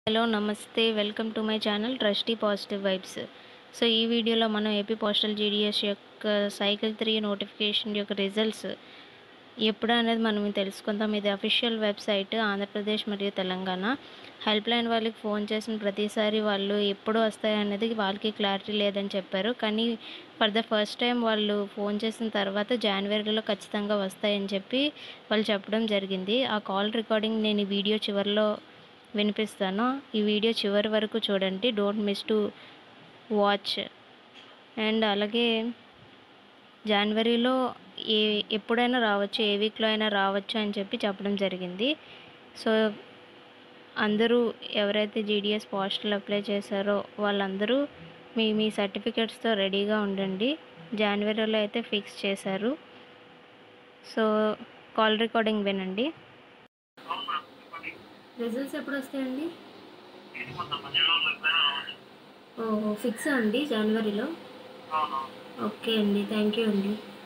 hello నమస్తే welcome to my channel trusty positive vibes so ఈ వీడియోలో మనం ఏపీ పోస్టల్ జీడిఎస్ యొక్క సైకిల్ త్రీ నోటిఫికేషన్ యొక్క రిజల్ట్స్ ఎప్పుడు అనేది మనం తెలుసుకుందాం ఇది అఫీషియల్ వెబ్సైట్ ఆంధ్రప్రదేశ్ మరియు తెలంగాణ హెల్ప్ లైన్ వాళ్ళకి ఫోన్ చేసిన ప్రతిసారి వాళ్ళు ఎప్పుడు వస్తాయి అనేది వాళ్ళకి క్లారిటీ లేదని చెప్పారు కానీ ఫర్ ద ఫస్ట్ టైం వాళ్ళు ఫోన్ చేసిన తర్వాత జనవరిలో ఖచ్చితంగా వస్తాయని చెప్పి వాళ్ళు చెప్పడం జరిగింది ఆ కాల్ రికార్డింగ్ నేను ఈ వీడియో చివరిలో వినిపిస్తాను ఈ వీడియో చివరి వరకు చూడండి don't miss to watch and అలాగే జనవరిలో ఏ ఎప్పుడైనా రావచ్చు ఏ వీక్లో అయినా రావచ్చు అని చెప్పి చెప్పడం జరిగింది సో అందరూ ఎవరైతే జీడిఎస్ పోస్టల్ అప్లై చేశారో వాళ్ళందరూ మీ మీ సర్టిఫికెట్స్తో రెడీగా ఉండండి జనవరిలో అయితే ఫిక్స్ చేశారు సో కాల్ రికార్డింగ్ వినండి రిజల్ట్స్ ఎప్పుడు వస్తాయండి ఓహో ఫిక్స్ అండి జనవరిలో ఓకే అండి థ్యాంక్ యూ అండి